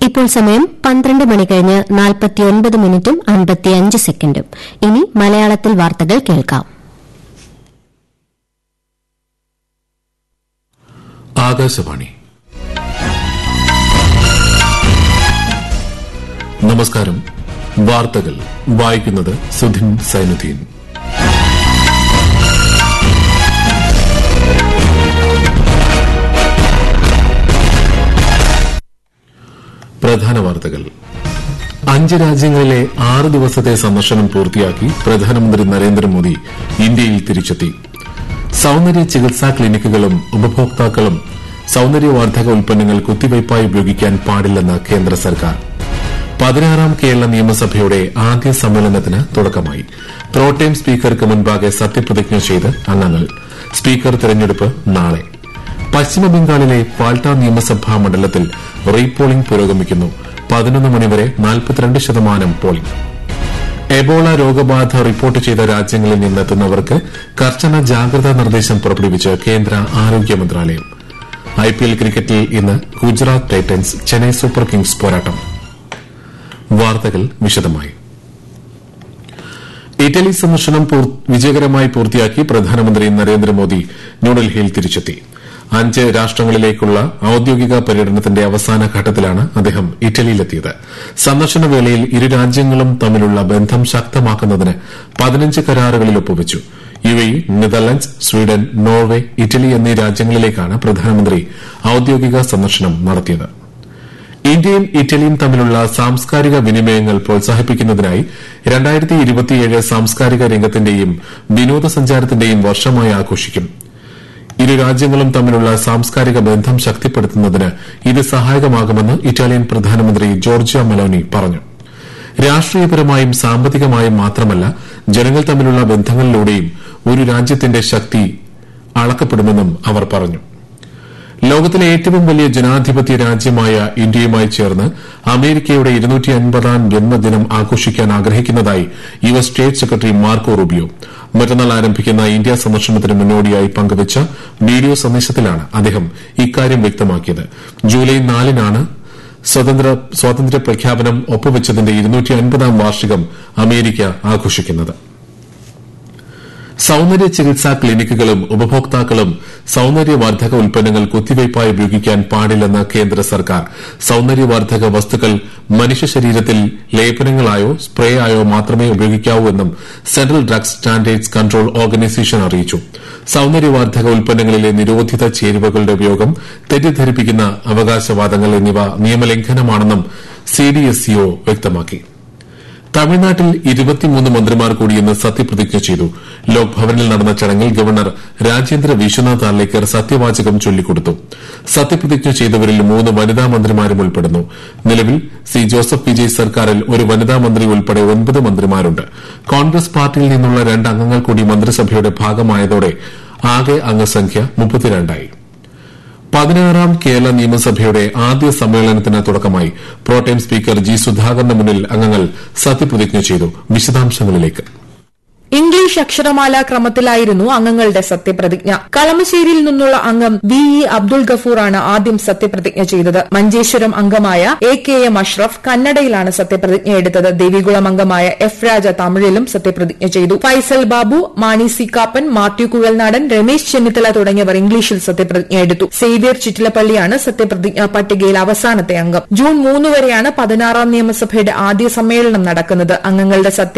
ഇപ്പോൾ സമയം പന്ത്രണ്ട് മണി കഴിഞ്ഞ് നാൽപ്പത്തിയൊൻപത് മിനിറ്റും അൻപത്തിയഞ്ച് സെക്കൻഡും ഇനി മലയാളത്തിൽ വാർത്തകൾ കേൾക്കാം ആകാശവാണി നമസ്കാരം വാർത്തകൾ വായിക്കുന്നത് സുധിൻ സൈനുദ്ദീൻ പ്രധാന വാർത്തകൾ അഞ്ച് രാജ്യങ്ങളിലെ ആറ് ദിവസത്തെ സന്ദർശനം പൂർത്തിയാക്കി പ്രധാനമന്ത്രി നരേന്ദ്രമോദി ഇന്ത്യയിൽ തിരിച്ചെത്തി സൌന്ദര്യ ചികിത്സാ ക്ലിനിക്കുകളും ഉപഭോക്താക്കളും സൌന്ദര്യവർദ്ധക ഉൽപ്പന്നങ്ങൾ കുത്തിവയ്പായി ഉപയോഗിക്കാൻ പാടില്ലെന്ന് കേന്ദ്ര സർക്കാർ പതിനാറാം കേരള നിയമസഭയുടെ ആദ്യ സമ്മേളനത്തിന് തുടക്കമായി പ്രോട്ടേം സ്പീക്കർക്ക് മുൻപാകെ സത്യപ്രതിജ്ഞ ചെയ്ത് അംഗങ്ങൾ സ്പീക്കർ തെരഞ്ഞെടുപ്പ് നാളെ പശ്ചിമബംഗാളിലെ പാൽട്ട നിയമസഭാ മണ്ഡലത്തിൽ റീപോളിംഗ് പുരോഗമിക്കുന്നു പതിനൊന്ന് മണിവരെ നാൽപ്പത്തിരണ്ട് ശതമാനം പോളിംഗ് എബോള രോഗബാധ റിപ്പോർട്ട് ചെയ്ത രാജ്യങ്ങളിൽ നിന്നെത്തുന്നവർക്ക് കർശന ജാഗ്രതാ നിർദ്ദേശം പുറപ്പെടുവിച്ച് കേന്ദ്ര ആരോഗ്യ മന്ത്രാലയം ഐപിഎൽ ക്രിക്കറ്റിൽ ഇന്ന് Gujarat Titans Chennai Super Kings പോരാട്ടം വാർത്തകൾ വിശദമായി ഇറ്റലി സന്ദർശനം വിജയകരമായി പൂർത്തിയാക്കി പ്രധാനമന്ത്രി നരേന്ദ്രമോദി ന്യൂഡൽഹിയിൽ തിരിച്ചെത്തി അഞ്ച് രാഷ്ട്രങ്ങളിലേക്കുള്ള ഔദ്യോഗിക പര്യടനത്തിന്റെ അവസാന ഘട്ടത്തിലാണ് അദ്ദേഹം ഇറ്റലിയിലെത്തിയത് സന്ദർശന വേളയിൽ ഇരു രാജ്യങ്ങളും തമ്മിലുള്ള ബന്ധം ശക്തമാക്കുന്നതിന് പതിനഞ്ച് കരാറുകളിൽ ഒപ്പുവച്ചു UAE Netherlands Sweden Norway Italy എന്നീ രാജ്യങ്ങളിലേക്കാണ് പ്രധാനമന്ത്രി ഔദ്യോഗിക സന്ദർശനം നടത്തിയത് ഇന്ത്യയും ഇറ്റലിയും തമ്മിലുള്ള സാംസ്കാരിക വിനിമയങ്ങൾ പ്രോത്സാഹിപ്പിക്കുന്നതിനായി സാംസ്കാരിക രംഗത്തിന്റെയും വിനോദസഞ്ചാരത്തിന്റെയും വർഷമായി ആഘോഷിക്കും ഇരു രാജ്യങ്ങളും തമ്മിലുള്ള സാംസ്കാരിക ബന്ധം ശക്തിപ്പെടുത്തുന്നതിന് ഇത് സഹായകമാകുമെന്ന് ഇറ്റാലിയൻ പ്രധാനമന്ത്രി ജോർജിയ മെലോനി പറഞ്ഞു രാഷ്ട്രീയപരമായും സാമ്പത്തികമായും മാത്രമല്ല ജനങ്ങൾ തമ്മിലുള്ള ബന്ധങ്ങളിലൂടെയും ഒരു രാജ്യത്തിന്റെ ശക്തി അളക്കപ്പെടുമെന്നും അവർ പറഞ്ഞു ലോകത്തിലെ ഏറ്റവും വലിയ ജനാധിപത്യ രാജ്യമായ ഇന്ത്യയുമായി ചേർന്ന് അമേരിക്കയുടെ ഇരുന്നൂറ്റി അൻപതാം ജന്മദിനം ആഘോഷിക്കാൻ ആഗ്രഹിക്കുന്നതായി U S state secretary Marco Rubio മറ്റന്നാൾ ആരംഭിക്കുന്ന ഇന്ത്യ സന്ദർശനത്തിന് മുന്നോടിയായി പങ്കുവച്ച വീഡിയോ സന്ദേശത്തിലാണ് അദ്ദേഹം ഇക്കാര്യം വ്യക്തമാക്കിയത് ജൂലൈ നാലിനാണ് സ്വാതന്ത്ര്യ പ്രഖ്യാപനം ഒപ്പുവച്ചതിന്റെ ഇരുന്നൂറ്റി അൻപതാം വാർഷികം അമേരിക്ക ആഘോഷിക്കുന്നത് സൌന്ദര്യ ചികിത്സാ ക്ലിനിക്കുകളും ഉപഭോക്താക്കളും സൌന്ദര്യവർദ്ധക ഉൽപ്പന്നങ്ങൾ കുത്തിവയ്പായി ഉപയോഗിക്കാൻ പാടില്ലെന്ന് കേന്ദ്ര സർക്കാർ സൌന്ദര്യവർദ്ധക വസ്തുക്കൾ മനുഷ്യ ശരീരത്തിൽ ലേപനങ്ങളായോ സ്പ്രേ ആയോ മാത്രമേ ഉപയോഗിക്കാവൂ എന്നും central drugs standards control organisation അറിയിച്ചു സൌന്ദര്യവർദ്ധക ഉൽപ്പന്നങ്ങളിലെ നിരോധിത ചേരുവകളുടെ ഉപയോഗം തെറ്റിദ്ധരിപ്പിക്കുന്ന അവകാശവാദങ്ങൾ എന്നിവ നിയമലംഘനമാണെന്നും സിഡിഎസ്ഇഒ വ്യക്തമാക്കി തമിഴ്നാട്ടിൽ ഇരുപത്തിമൂന്ന് മന്ത്രിമാർ കൂടി ഇന്ന് സത്യപ്രതിജ്ഞ ചെയ്തു ലോക്ഭവനിൽ നടന്ന ചടങ്ങിൽ ഗവർണർ രാജേന്ദ്ര വിശ്വനാഥ് ആർലേക്കർ സത്യവാചകം ചൊല്ലിക്കൊടുത്തു സത്യപ്രതിജ്ഞ ചെയ്തവരിൽ മൂന്ന് വനിതാ മന്ത്രിമാരും ഉൾപ്പെടുന്നു നിലവിൽ സി ജോസഫ് വിജയ് സർക്കാരിൽ ഒരു വനിതാ മന്ത്രി ഉൾപ്പെടെ ഒൻപത് മന്ത്രിമാരുണ്ട് കോൺഗ്രസ് പാർട്ടിയിൽ നിന്നുള്ള രണ്ട് അംഗങ്ങൾ കൂടി മന്ത്രിസഭയുടെ ഭാഗമായതോടെ ആകെ അംഗസംഖ്യ മുപ്പത്തിരണ്ടായി പതിനാറാം കേരള നിയമസഭയുടെ ആദ്യ സമ്മേളനത്തിന് തുടക്കമായി പ്രോട്ടേം സ്പീക്കർ ജി സുധാകരന് മുന്നിൽ അംഗങ്ങൾ സത്യപ്രതിജ്ഞ ചെയ്തു വിശദാംശങ്ങളിലേക്ക് ഇംഗ്ലീഷ് അക്ഷരമാല ക്രമത്തിലായിരുന്നു അംഗങ്ങളുടെ സത്യപ്രതിജ്ഞ കളമശ്ശേരിയിൽ നിന്നുള്ള അംഗം വി ഇ അബ്ദുൾ ഗഫൂറാണ് ആദ്യം സത്യപ്രതിജ്ഞ ചെയ്തത് മഞ്ചേശ്വരം അംഗമായ എ കെ എം അഷ്റഫ് കന്നഡയിലാണ് സത്യപ്രതിജ്ഞ എടുത്തത് ദേവികുളം അംഗമായ എഫ് രാജ തമിഴിലും സത്യപ്രതിജ്ഞ ചെയ്തു ഫൈസൽ ബാബു മാണി സി കാപ്പൻ മാത്യു കുഴൽനാടൻ രമേശ് ചെന്നിത്തല തുടങ്ങിയവർ ഇംഗ്ലീഷിൽ സത്യപ്രതിജ്ഞ എടുത്തു സേവ്യർ ചിറ്റിലപ്പള്ളിയാണ് സത്യപ്രതിജ്ഞാ പട്ടികയിൽ അവസാനത്തെ അംഗം ജൂൺ മൂന്ന് വരെയാണ് പതിനാറാം നിയമസഭയുടെ ആദ്യ സമ്മേളനം നടക്കുന്നത് അംഗങ്ങളുടെ സത്യ